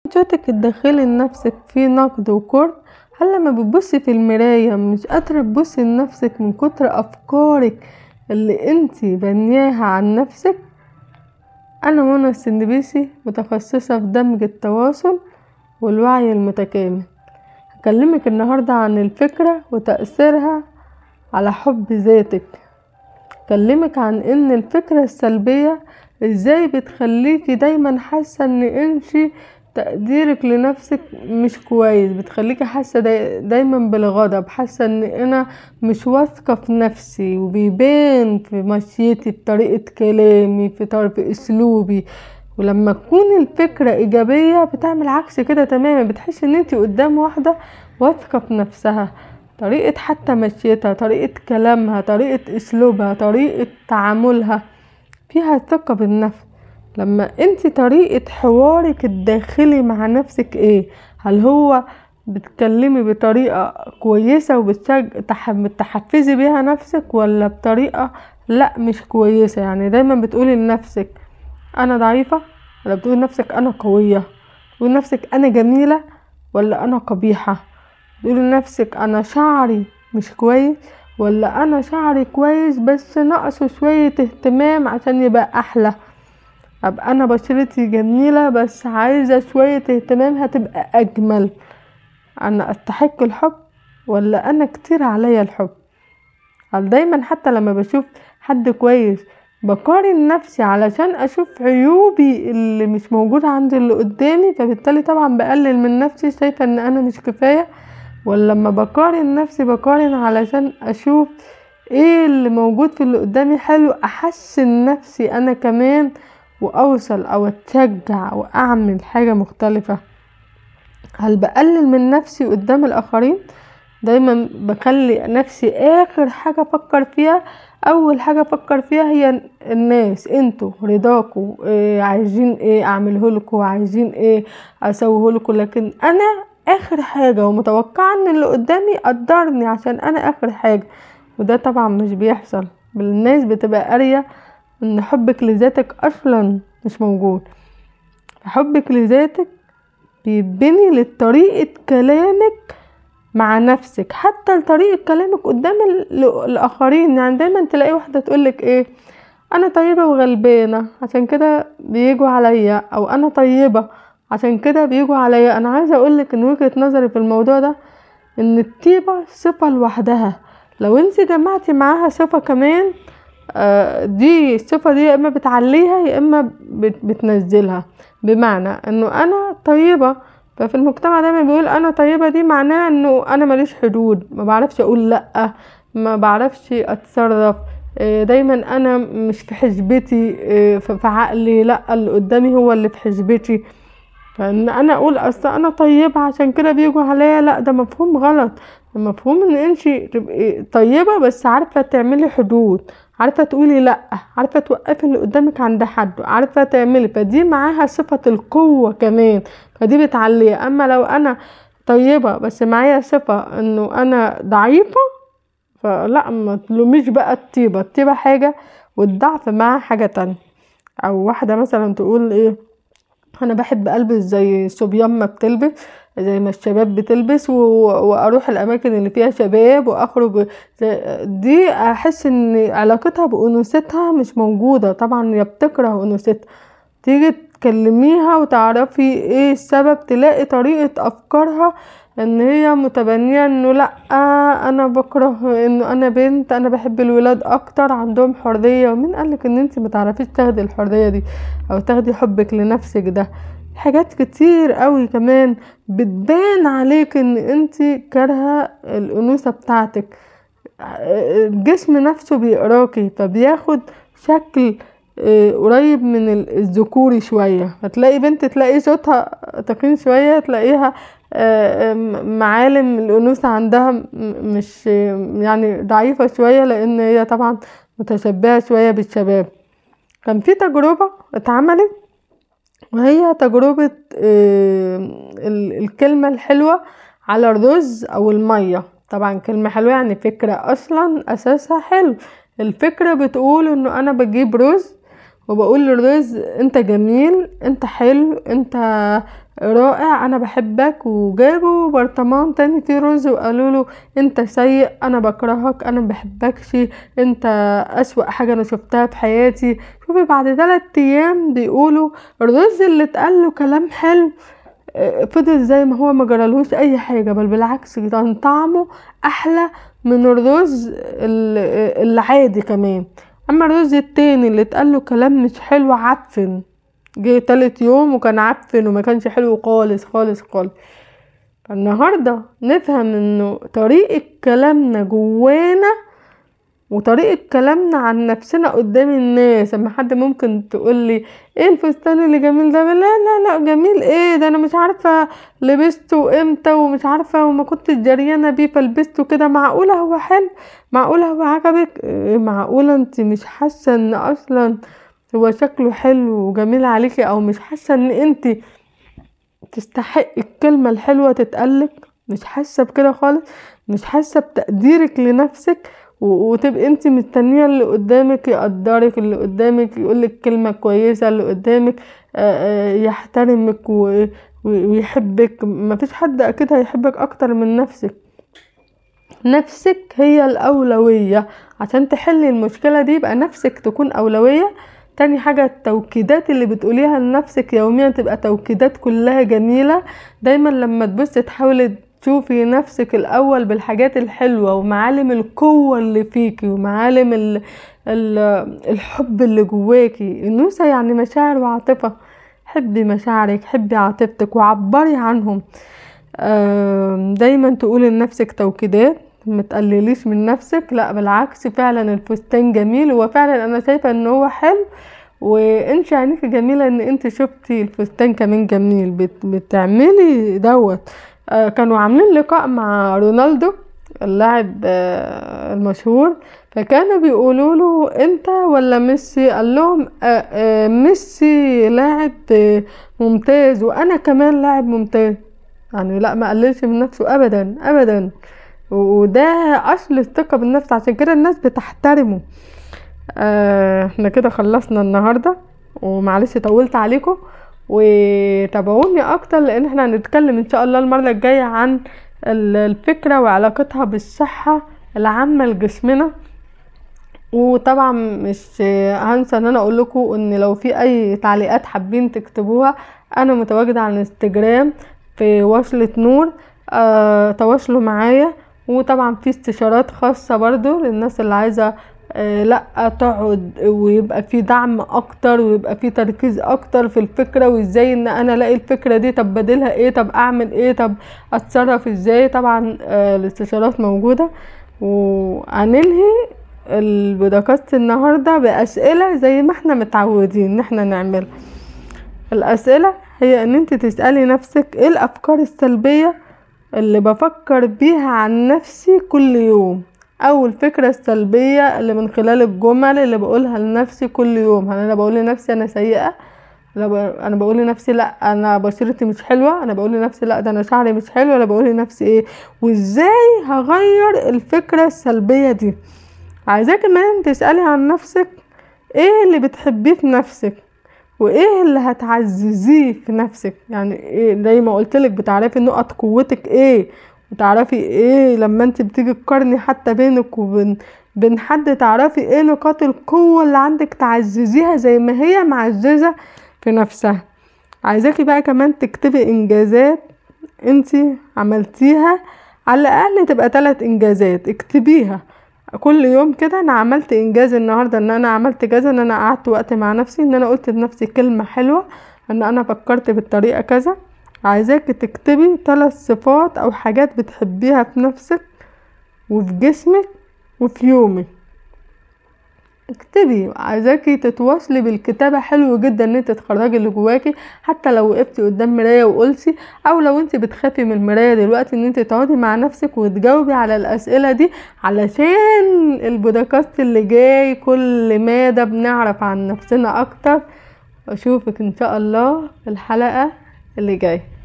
صوتك الداخلي لنفسك فيه نقد وكره هل لما بتبصي في المراية مش قادرة تبصي لنفسك من كتر افكارك اللي انتي بانياها عن نفسك انا منى السندبيسي متخصصة في دمج التواصل والوعي المتكامل هكلمك النهاردة عن الفكرة وتأثيرها على حب ذاتك هكلمك عن ان الفكرة السلبية ازاي بتخليكي دايما حاسة ان انتي تقديرك لنفسك مش كويس بتخليكي حاسة داي دايما بالغضب حاسة ان انا مش واثقة في نفسي وبيبان في مشيتي في طريقة كلامي في طريقة اسلوبي ولما تكون الفكرة ايجابية بتعمل عكس كده تماما بتحسي ان انتي قدام واحدة واثقة في نفسها طريقة حتى مشيتها طريقة كلامها طريقة اسلوبها طريقة تعاملها فيها ثقة بالنفس لما انتي طريقة حوارك الداخلي مع نفسك ايه هل هو بتكلمي بطريقة كويسة وبتحفزي بيها نفسك ولا بطريقة لا مش كويسة يعني دايما بتقولي لنفسك انا ضعيفة ولا بتقولي لنفسك انا قوية بتقولي لنفسك انا جميلة ولا انا قبيحة بتقولي لنفسك انا شعري مش كويس ولا انا شعري كويس بس ناقصه شوية اهتمام عشان يبقى احلى ابقى انا بشرتي جميلة بس عايزة شوية اهتمام هتبقى اجمل انا استحق الحب ولا انا كتير عليا الحب هل دايما حتى لما بشوف حد كويس بقارن نفسي علشان اشوف عيوبي اللي مش موجودة عند اللي قدامي فبالتالي طبعا بقلل من نفسي شايفة ان انا مش كفاية ولا لما بقارن نفسي بقارن علشان اشوف ايه اللي موجود في اللي قدامي حلو احسن نفسي انا كمان واوصل او اتشجع واعمل حاجة مختلفة هل بقلل من نفسي قدام الاخرين دايما بخلي نفسي اخر حاجة افكر فيها اول حاجة افكر فيها هي الناس انتوا رضاكوا إيه عايزين ايه اعملهولكوا عايزين ايه اسويهولكوا لكن انا اخر حاجة ومتوقعة ان اللي قدامي يقدرني عشان انا اخر حاجة وده طبعا مش بيحصل الناس بتبقى قارية ان حبك لذاتك اصلا مش موجود حبك لذاتك بيبني لطريقة كلامك مع نفسك حتى لطريقة كلامك قدام الاخرين يعني دايما تلاقي واحدة تقولك ايه انا طيبة وغلبانة عشان كده بيجوا عليا او انا طيبة عشان كده بيجوا عليا انا عايزة اقولك ان وجهة نظري في الموضوع ده ان الطيبة صفة لوحدها لو انت جمعتي معاها صفة كمان دي الصفة دي يا اما بتعليها يا اما بتنزلها بمعنى انه انا طيبة ففي المجتمع دايما بيقول انا طيبة دي معناها انه انا ماليش حدود ما بعرفش اقول لا ما بعرفش اتصرف دايما انا مش في حسبتي في عقلي لا اللي قدامي هو اللي في حسبتي فان انا اقول اصل انا طيبة عشان كده بيجوا عليا لا ده مفهوم غلط المفهوم ان انتي تبقي طيبة بس عارفة تعملي حدود عارفة تقولي لا عارفة توقفي اللي قدامك عند حد عارفة تعملي فدي معاها صفة القوة كمان فدي بتعليها اما لو انا طيبة بس معايا صفة انه انا ضعيفة فلا ما تلوميش بقى الطيبة الطيبة حاجة والضعف معاها حاجة تانية او واحدة مثلا تقول ايه انا بحب البس زي صبيان ما بتلبس زي ما الشباب بتلبس واروح الاماكن اللي فيها شباب واخرج دي احس ان علاقتها بانوثتها مش موجودة طبعا هي بتكره انوثتها تيجي تكلميها وتعرفي ايه السبب تلاقي طريقة افكارها ان هي متبنية انه لا انا بكره انه انا بنت انا بحب الولاد اكتر عندهم حرية ومين قالك ان انت متعرفيش تاخدي الحرية دي او تاخدي حبك لنفسك ده حاجات كتير قوي كمان بتبان عليك ان انت كارهة الانوثة بتاعتك الجسم نفسه بيقراكي فبياخد شكل قريب من الذكوري شوية هتلاقي بنت تلاقي صوتها تخين شوية تلاقيها معالم الانوثة عندها مش يعني ضعيفة شوية لان هي طبعا متشبهة شوية بالشباب كان في تجربة اتعملت وهي تجربة الكلمة الحلوة على الرز او المية طبعا كلمة حلوة يعني فكرة اصلا اساسها حلو الفكرة بتقول انه انا بجيب رز وبقول للرز انت جميل انت حلو انت رائع انا بحبك وجابوا برطمان تاني فيه رز وقالوله انت سيء انا بكرهك انا مبحبكش انت اسوأ حاجة انا شوفتها في حياتي شوفي بعد تلات ايام بيقولوا الرز اللي اتقاله كلام حلو فضل زي ما هو مجرالهوش اي حاجة بل بالعكس كان طعمه احلى من الرز العادي كمان اما الرز التاني اللي اتقاله كلام مش حلو عفن جه تالت يوم وكان عفن ومكانش حلو خالص خالص خالص فالنهارده نفهم انه طريقة كلامنا جوانا وطريقة كلامنا عن نفسنا قدام الناس اما حد ممكن تقولي ايه الفستان اللي جميل ده لا لا لا جميل ايه ده انا مش عارفة لبسته امتى ومش عارفة وما كنتش جريانة بيه فلبسته كده معقولة هو حلو معقولة هو عجبك إيه معقولة انت مش حاسة ان اصلا هو شكله حلو وجميل عليكي او مش حاسة ان انت تستحقي الكلمة الحلوة تتقالك مش حاسة بكده خالص مش حاسة بتقديرك لنفسك وتبقي انت مستنيه اللي قدامك يقدرك اللي قدامك يقولك كلمه كويسه اللي قدامك يحترمك ويحبك مفيش حد اكيد هيحبك اكتر من نفسك نفسك هي الاولويه عشان تحلي المشكله دي يبقى نفسك تكون اولويه تاني حاجة التوكيدات اللي بتقوليها لنفسك يوميا تبقى توكيدات كلها جميلة دايما لما تبصي تحاولي تشوفي نفسك الاول بالحاجات الحلوه ومعالم القوه اللي فيكي ومعالم ال ال الحب اللي جواكي النوسه يعني مشاعر وعاطفه حبي مشاعرك حبي عاطفتك وعبري عنهم دايما تقولي لنفسك توكيدات متقلليش من نفسك لا بالعكس فعلا الفستان جميل هو فعلا انا شايفه ان هو حلو وانت عينيكي جميله ان انت شفتي الفستان كمان جميل بت بتعملي دوت كانوا عاملين لقاء مع رونالدو اللاعب المشهور فكانوا بيقولوا له انت ولا ميسي قال لهم ميسي لاعب ممتاز وانا كمان لاعب ممتاز يعني لا ما قللش من نفسه ابدا ابدا وده اصل الثقه بالنفس عشان كده الناس بتحترمه احنا كده خلصنا النهارده ومعلش طولت عليكم وتابعوني اكتر لان احنا هنتكلم ان شاء الله المره الجايه عن الفكره وعلاقتها بالصحه العامه لجسمنا وطبعا مش هنسى ان انا اقول لكم ان لو في اي تعليقات حابين تكتبوها انا متواجده على الانستجرام في وصلة نور آه تواصلوا معايا وطبعا في استشارات خاصه برضو للناس اللي عايزه آه لا تقعد ويبقى في دعم اكتر ويبقى في تركيز اكتر في الفكره وازاي ان انا الاقي الفكره دي طب بديلها ايه طب اعمل ايه طب اتصرف ازاي طبعا آه الاستشارات موجوده وهننهي البودكاست النهارده باسئله زي ما احنا متعودين ان احنا نعملها الاسئله هي ان انت تسالي نفسك ايه الافكار السلبيه اللي بفكر بيها عن نفسي كل يوم او الفكره السلبيه اللي من خلال الجمل اللي بقولها لنفسي كل يوم هل انا بقول لنفسي انا سيئه انا بقول لنفسي لا انا بشرتي مش حلوه انا بقول لنفسي لا ده انا شعري مش حلو انا بقول لنفسي ايه وازاي هغير الفكره السلبيه دي عايزاه كمان تسالي عن نفسك ايه اللي بتحبيه في نفسك وايه اللي هتعززيه في نفسك يعني ايه زي ما قلتلك بتعرفي نقط قوتك ايه وتعرفي ايه لما انت بتيجي تقارني حتى بينك وبين بين حد تعرفي ايه نقاط القوة اللي عندك تعززيها زي ما هي معززة في نفسها عايزاكي بقى كمان تكتبي انجازات انت عملتيها على الاقل تبقى ثلاث انجازات اكتبيها كل يوم كده انا عملت انجاز النهارده ان انا عملت كذا ان انا قعدت وقت مع نفسي ان انا قلت لنفسي كلمه حلوه ان انا فكرت بالطريقه كذا عايزاكي تكتبي ثلاث صفات او حاجات بتحبيها في نفسك وفي جسمك وفي يومك اكتبي عايزاكي تتواصلي بالكتابة حلو جدا ان انت تخرجي اللي جواكي حتى لو وقفتي قدام مراية وقلتي او لو انت بتخافي من المراية دلوقتي ان انت تقعدي مع نفسك وتجاوبي على الاسئلة دي علشان البودكاست اللي جاي كل مادة بنعرف عن نفسنا اكتر اشوفك ان شاء الله في الحلقة اللي جايه